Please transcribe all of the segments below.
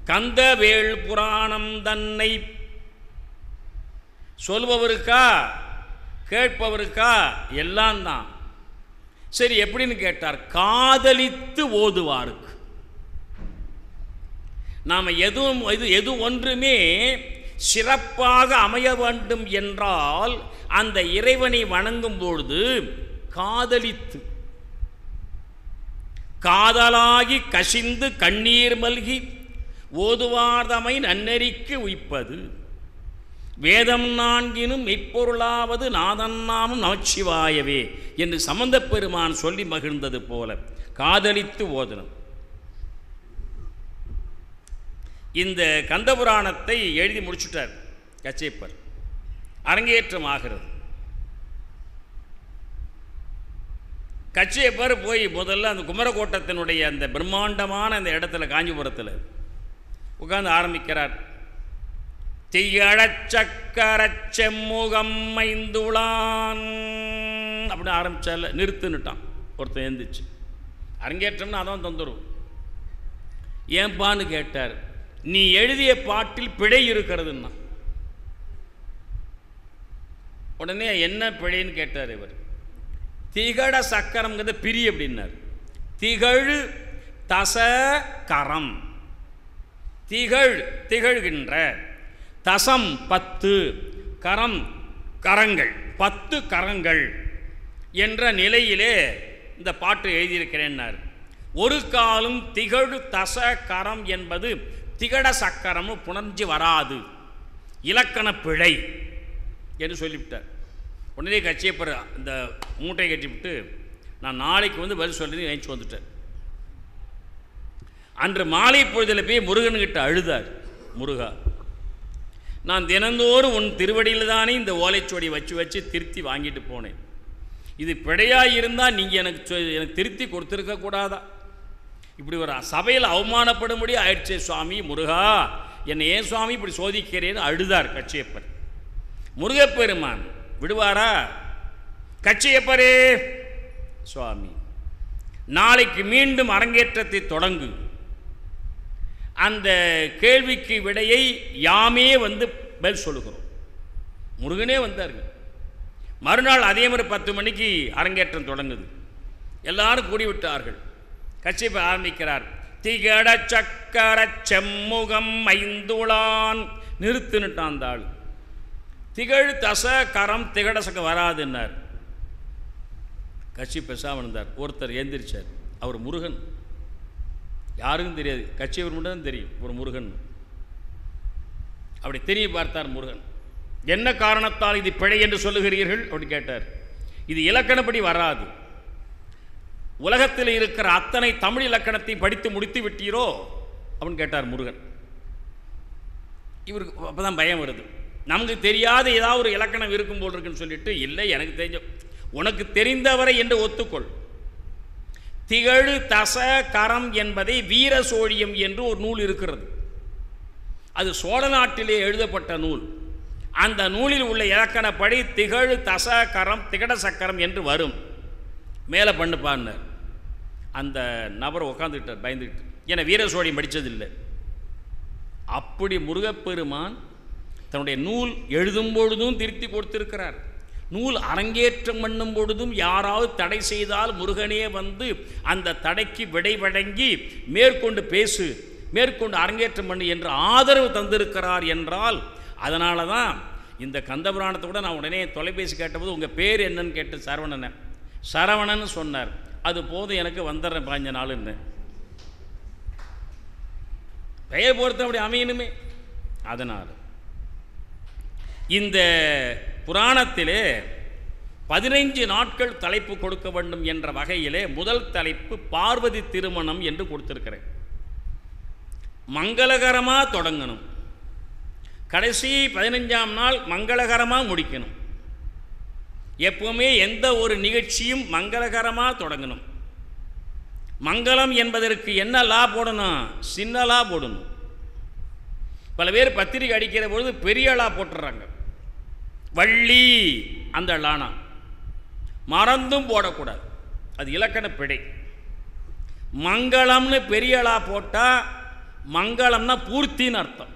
கந்தவேள் புராணம் தன்னை சொல்பவருக்கா கேட்பவருக்கா எல்லாம் தான் சரி எப்படின்னு கேட்டார் காதலித்து ஓதுவாருக்கு நாம் எதுவும் இது எது ஒன்றுமே சிறப்பாக அமைய வேண்டும் என்றால் அந்த இறைவனை வணங்கும் பொழுது காதலித்து காதலாகி கசிந்து கண்ணீர் மல்கி ஓதுவார்தமை நன்னெறிக்கு உய்ப்பது வேதம் நான்கினும் மெய்ப்பொருளாவது நாதன்னாமும் நமச்சிவாயவே என்று சம்பந்தப் பெருமான் சொல்லி மகிழ்ந்தது போல காதலித்து ஓதனம் இந்த கந்தபுராணத்தை எழுதி முடிச்சுட்டார் கச்சேப்பர் அரங்கேற்றம் ஆகிறது கச்சேப்பர் போய் முதல்ல அந்த குமரக்கோட்டத்தினுடைய அந்த பிரம்மாண்டமான அந்த இடத்துல காஞ்சிபுரத்தில் உட்கார்ந்து ஆரம்பிக்கிறார் திகழச் சக்கரச் செம்முகம் மைந்துளான் அப்படின்னு ஆரம்பிச்சால நிறுத்துன்னுட்டான் ஒருத்தன் எழுந்துச்சு அரங்கேற்றம்னு அதான் தொந்தரவு ஏன்பான்னு கேட்டார் நீ எழுதிய பாட்டில் பிழை இருக்கிறதுன்னா உடனே என்ன பிழைன்னு கேட்டார் இவர் திகழ சக்கரம்ங்கிறத பிரி அப்படின்னார் திகழ் தச கரம் திகழ் திகழ்கின்ற தசம் பத்து கரம் கரங்கள் பத்து கரங்கள் என்ற நிலையிலே இந்த பாட்டு எழுதியிருக்கிறேன்னார் ஒரு காலும் திகழ் தச கரம் என்பது திகட சக்கரம் புணர்ச்சி வராது இலக்கண பிழை என்று சொல்லிவிட்டார் உடனே கட்சியப்பர் இந்த மூட்டையை கட்டிவிட்டு நான் நாளைக்கு வந்து பதில் சொல்லி நினைச்சு வந்துட்டேன் அன்று மாலை பொழுதில் போய் முருகன்கிட்ட அழுதார் முருகா நான் தினந்தோறும் உன் திருவடியில் தானே இந்த ஓலைச்சுவடி வச்சு வச்சு திருத்தி வாங்கிட்டு போனேன் இது பிழையாக இருந்தால் நீங்கள் எனக்கு சொ- எனக்கு திருத்தி கொடுத்துருக்க கூடாதா இப்படி ஒரு சபையில் அவமானப்படும்படி ஆயிடுச்சே சுவாமி முருகா என்னை ஏன் சுவாமி இப்படி சோதிக்கிறேன்னு அழுதார் கச்சியப்பர் முருகப்பெருமான் விடுவாரா கச்சியப்பரே சுவாமி நாளைக்கு மீண்டும் அரங்கேற்றத்தை தொடங்கு அந்த கேள்விக்கு விடையை யாமே வந்து பதில் சொல்லுகிறோம் முருகனே வந்தாருங்க மறுநாள் அதே மாதிரி பத்து மணிக்கு அரங்கேற்றம் தொடங்குது எல்லாரும் கூடிவிட்டார்கள் கட்சிப்பை ஆரம்பிக்கிறார் திகட சக்கர செம்முகம் ஐந்துளான் நிறுத்துனுட்டான் அந்த ஆள் திகழ் தச கரம் திகட சக்க வராதுன்னார் கட்சி பெசாமல் இருந்தார் ஒருத்தர் எந்திரிச்சார் அவர் முருகன் யாருக்கும் தெரியாது கட்சியவர் மட்டும் தான் தெரியும் ஒரு முருகன் அப்படி தெரிய பார்த்தார் முருகன் என்ன காரணத்தால் இது பிழை என்று சொல்லுகிறீர்கள் அப்படி கேட்டார் இது இலக்கணப்படி வராது உலகத்தில் இருக்கிற அத்தனை தமிழ் இலக்கணத்தை படித்து முடித்து விட்டீரோ அப்படின்னு கேட்டார் முருகன் இவருக்கு அப்போ தான் பயம் வருது நமக்கு தெரியாத ஏதாவது ஒரு இலக்கணம் இருக்கும் போல் இருக்குன்னு சொல்லிட்டு இல்லை எனக்கு தெரிஞ்ச உனக்கு தெரிந்தவரை என்று ஒத்துக்கொள் திகழு தச கரம் என்பதை வீர சோழியம் என்று ஒரு நூல் இருக்கிறது அது சோழ நாட்டிலே எழுதப்பட்ட நூல் அந்த நூலில் உள்ள இலக்கணப்படி திகழு தச கரம் திகட சக்கரம் என்று வரும் மேலே பண்ணுப்பான்னார் அந்த நபர் உட்காந்துக்கிட்டார் பயந்துக்கிட்டு ஏன்னா வீர சோழியம் படித்ததில்லை அப்படி முருகப்பெருமான் தன்னுடைய நூல் எழுதும் பொழுதும் திருத்தி கொடுத்திருக்கிறார் நூல் அரங்கேற்றம் பண்ணும் பொழுதும் யாராவது தடை செய்தால் முருகனே வந்து அந்த தடைக்கு விடை வழங்கி மேற்கொண்டு பேசு மேற்கொண்டு அரங்கேற்றம் பண்ணு என்று ஆதரவு தந்திருக்கிறார் என்றால் அதனால தான் இந்த கந்தபுராணத்தை கூட நான் உடனே தொலைபேசி கேட்டபோது உங்கள் பேர் என்னன்னு கேட்டு சரவணனை சரவணன் சொன்னார் அது போதும் எனக்கு வந்துடுறேன் பாஞ்ச நாளுன்னு பெயர் பொறுத்த அப்படி அமையணுமே அதனால் இந்த புராணத்திலே பதினைஞ்சு நாட்கள் தலைப்பு கொடுக்க வேண்டும் என்ற வகையிலே முதல் தலைப்பு பார்வதி திருமணம் என்று கொடுத்திருக்கிறேன் மங்களகரமாக தொடங்கணும் கடைசி பதினஞ்சாம் நாள் மங்களகரமாக முடிக்கணும் எப்பவுமே எந்த ஒரு நிகழ்ச்சியும் மங்களகரமாக தொடங்கணும் மங்களம் என்பதற்கு என்ன லா போடணும் சின்ன லா போடணும் பல பேர் பத்திரிக்கை அடிக்கிற பொழுது பெரிய லா போட்டுடுறாங்க வள்ளி அந்த லானா மறந்தும் போடக்கூடாது அது இலக்கண பிழை மங்களம்னு பெரிய லா போட்டால் மங்களம்னா பூர்த்தின்னு அர்த்தம்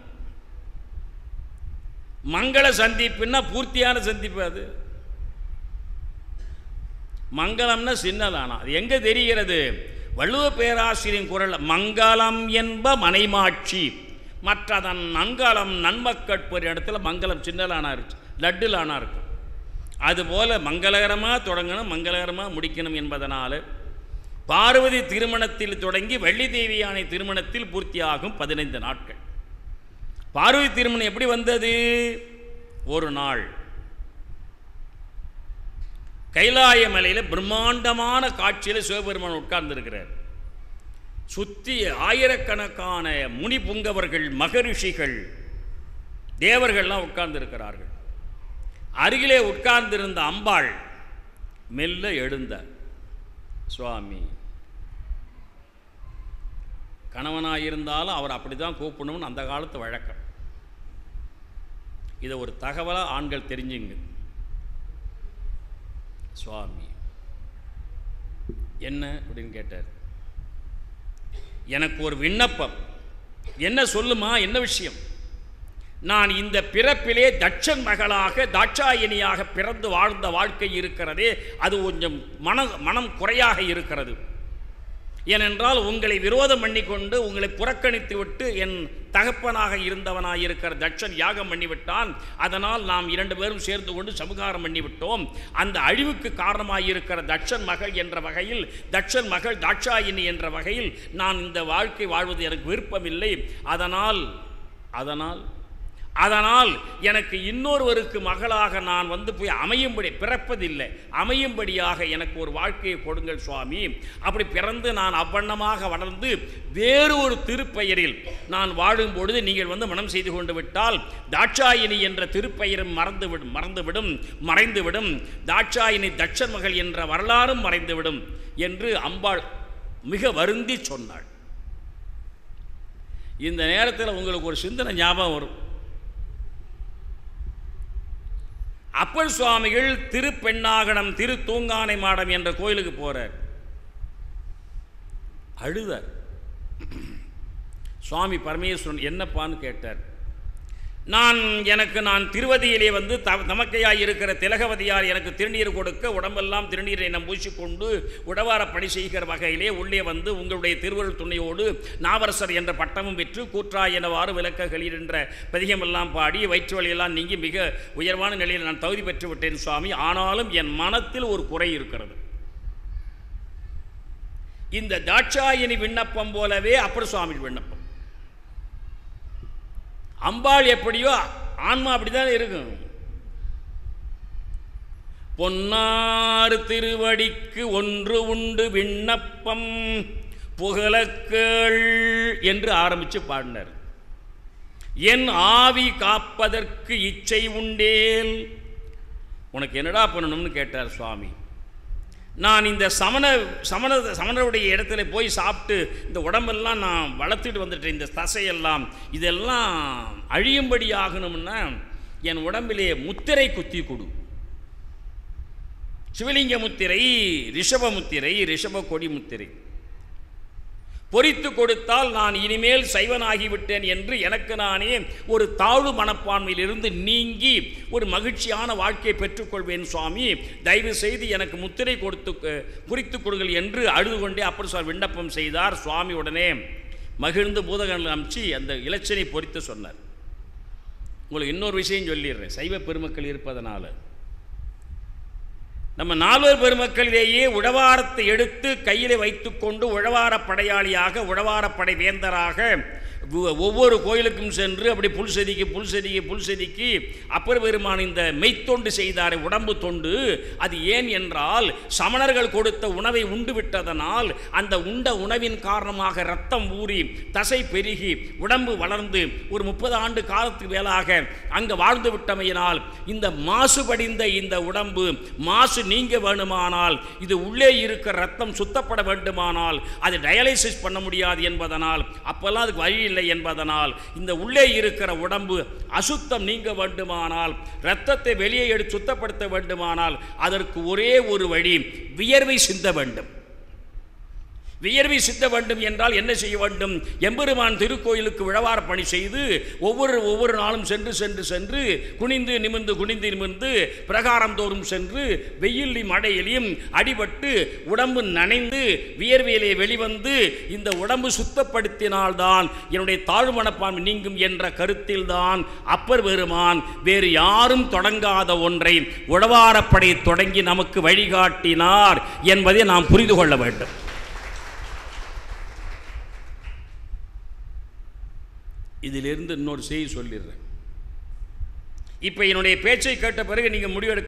மங்கள சந்திப்புன்னா பூர்த்தியான சந்திப்பு அது மங்களம்னா சின்னதானா அது எங்கே தெரிகிறது வள்ளுவ பேராசிரியரின் குரல் மங்களம் என்ப மனைமாட்சி மற்றதன் நன்கலம் நன்மக்கட்பர் இடத்துல மங்களம் சின்னலானா இருக்கு லட்டுலானா இருக்கும் அதுபோல் மங்களகரமாக தொடங்கணும் மங்களகரமாக முடிக்கணும் என்பதனால் பார்வதி திருமணத்தில் தொடங்கி வள்ளி தேவியானை திருமணத்தில் பூர்த்தியாகும் பதினைந்து நாட்கள் பார்வதி திருமணம் எப்படி வந்தது ஒரு நாள் கைலாய மலையில் பிரம்மாண்டமான காட்சியில் சிவபெருமான் உட்கார்ந்திருக்கிறார் சுற்றி ஆயிரக்கணக்கான முனி புங்கவர்கள் மகரிஷிகள் தேவர்கள்லாம் உட்கார்ந்திருக்கிறார்கள் அருகிலே உட்கார்ந்திருந்த அம்பாள் மெல்ல எழுந்தார் சுவாமி கணவனாக இருந்தாலும் அவர் அப்படி தான் கூப்பிடணும்னு அந்த காலத்து வழக்கம் இதை ஒரு தகவலாக ஆண்கள் தெரிஞ்சுங்க சுவாமி என்ன அப்படின்னு கேட்டார் எனக்கு ஒரு விண்ணப்பம் என்ன சொல்லுமா என்ன விஷயம் நான் இந்த பிறப்பிலே தட்சன் மகளாக தாட்சாயணியாக பிறந்து வாழ்ந்த வாழ்க்கை இருக்கிறதே அது கொஞ்சம் மன மனம் குறையாக இருக்கிறது ஏனென்றால் உங்களை விரோதம் பண்ணிக்கொண்டு உங்களை புறக்கணித்து விட்டு என் தகப்பனாக இருந்தவனாக இருக்கிற தட்சன் யாகம் பண்ணிவிட்டான் அதனால் நாம் இரண்டு பேரும் சேர்ந்து கொண்டு சமுகாரம் பண்ணிவிட்டோம் அந்த அழிவுக்கு காரணமாக இருக்கிற தட்சன் மகள் என்ற வகையில் தட்சன் மகள் தாட்சாயினி என்ற வகையில் நான் இந்த வாழ்க்கை வாழ்வது எனக்கு விருப்பமில்லை அதனால் அதனால் அதனால் எனக்கு இன்னொருவருக்கு மகளாக நான் வந்து போய் அமையும்படி பிறப்பதில்லை அமையும்படியாக எனக்கு ஒரு வாழ்க்கையை கொடுங்கள் சுவாமி அப்படி பிறந்து நான் அவ்வண்ணமாக வளர்ந்து வேறு ஒரு திருப்பெயரில் நான் வாழும் பொழுது நீங்கள் வந்து மனம் செய்து கொண்டு விட்டால் தாட்சாயினி என்ற திருப்பெயரும் மறந்துவிடும் மறந்துவிடும் மறைந்துவிடும் தாட்சாயினி தட்சன் மகள் என்ற வரலாறும் மறைந்துவிடும் என்று அம்பாள் மிக வருந்தி சொன்னாள் இந்த நேரத்தில் உங்களுக்கு ஒரு சிந்தனை ஞாபகம் வரும் அப்பர் சுவாமிகள் திருப்பெண்ணாகடம் திரு தூங்கானை மாடம் என்ற கோயிலுக்கு போறார் அழுதார் சுவாமி பரமேஸ்வரன் என்னப்பான்னு கேட்டார் நான் எனக்கு நான் திருவதியிலே வந்து த தமக்கையாய் இருக்கிற திலகவதியார் எனக்கு திருநீர் கொடுக்க உடம்பெல்லாம் திருநீரை நம் பூசிக்கொண்டு உடவார பணி செய்கிற வகையிலே உள்ளே வந்து உங்களுடைய திருவருள் துணையோடு நாவரசர் என்ற பட்டமும் பெற்று கூற்றாய் எனவாறு விளக்ககளில் என்ற பதிகமெல்லாம் பாடி வயிற்று வழியெல்லாம் நீங்கி மிக உயர்வான நிலையில் நான் தகுதி பெற்று விட்டேன் சுவாமி ஆனாலும் என் மனத்தில் ஒரு குறை இருக்கிறது இந்த தாட்சாயினி விண்ணப்பம் போலவே அப்பர் சுவாமி விண்ணப்பம் அம்பாள் எப்படியோ ஆன்மா அப்படிதான் இருக்கும் பொன்னார் திருவடிக்கு ஒன்று உண்டு விண்ணப்பம் புகழக்கள் என்று ஆரம்பித்து பாடினார் என் ஆவி காப்பதற்கு இச்சை உண்டேல் உனக்கு என்னடா பண்ணணும்னு கேட்டார் சுவாமி நான் இந்த சமண சமண சமணருடைய இடத்துல போய் சாப்பிட்டு இந்த உடம்பெல்லாம் நான் வளர்த்துட்டு வந்துட்டேன் இந்த தசையெல்லாம் இதெல்லாம் அழியும்படி ஆகணும்னா என் உடம்பிலே முத்திரை குத்தி கொடு சிவலிங்க முத்திரை ரிஷப முத்திரை ரிஷப கொடி முத்திரை பொறித்து கொடுத்தால் நான் இனிமேல் சைவனாகிவிட்டேன் என்று எனக்கு நானே ஒரு தாழ்வு மனப்பான்மையிலிருந்து நீங்கி ஒரு மகிழ்ச்சியான வாழ்க்கையை பெற்றுக்கொள்வேன் சுவாமி தயவு செய்து எனக்கு முத்திரை கொடுத்து குறித்து கொடுங்கள் என்று அழுது கொண்டே அப்பர் சுவாமி விண்ணப்பம் செய்தார் சுவாமி உடனே மகிழ்ந்து பூதகங்கள் அமிச்சு அந்த இலச்சனை பொறித்து சொன்னார் உங்களுக்கு இன்னொரு விஷயம் சொல்லிடுறேன் சைவ பெருமக்கள் இருப்பதனால நம்ம நால்வர் பெருமக்களிலேயே உழவாரத்தை எடுத்து கையில் வைத்துக்கொண்டு உழவார படையாளியாக உழவாரப்படை வேந்தராக ஒவ்வொரு கோயிலுக்கும் சென்று அப்படி புல் செதிக்கு புல் செதிக்கு புல் செதிக்கு அப்பர் பெருமான் இந்த மெய்த்தொண்டு செய்தார் உடம்பு தொண்டு அது ஏன் என்றால் சமணர்கள் கொடுத்த உணவை உண்டு விட்டதனால் அந்த உண்ட உணவின் காரணமாக ரத்தம் ஊறி தசை பெருகி உடம்பு வளர்ந்து ஒரு முப்பது ஆண்டு காலத்துக்கு மேலாக அங்கே வாழ்ந்து விட்டமையினால் இந்த மாசுபடிந்த இந்த உடம்பு மாசு நீங்க வேண்டுமானால் இது உள்ளே இருக்கிற ரத்தம் சுத்தப்பட வேண்டுமானால் அது டயாலிசிஸ் பண்ண முடியாது என்பதனால் அப்போல்லாம் அதுக்கு வழி இல்லை என்பதனால் இந்த உள்ளே இருக்கிற உடம்பு அசுத்தம் நீங்க வேண்டுமானால் இரத்தத்தை வெளியே எடுத்து சுத்தப்படுத்த வேண்டுமானால் அதற்கு ஒரே ஒரு வழி வியர்வை சிந்த வேண்டும் வியர்வை சித்த வேண்டும் என்றால் என்ன செய்ய வேண்டும் எம்பெருமான் திருக்கோயிலுக்கு விழவார பணி செய்து ஒவ்வொரு ஒவ்வொரு நாளும் சென்று சென்று சென்று குனிந்து நிமிர்ந்து குனிந்து நிமிர்ந்து பிரகாரம் தோறும் சென்று வெயிலையும் மழையிலையும் அடிபட்டு உடம்பு நனைந்து வியர்வையிலே வெளிவந்து இந்த உடம்பு சுத்தப்படுத்தினால்தான் என்னுடைய தாழ்வு மனப்பான்மை நீங்கும் என்ற கருத்தில்தான் அப்பர் பெருமான் வேறு யாரும் தொடங்காத ஒன்றை உழவாரப்படை தொடங்கி நமக்கு வழிகாட்டினார் என்பதை நாம் புரிந்து கொள்ள வேண்டும் இதிலிருந்து இன்னொரு செய்தி சொல்லிடுறேன் இப்போ என்னுடைய பேச்சை கேட்ட பிறகு நீங்கள் முடிவெடுக்க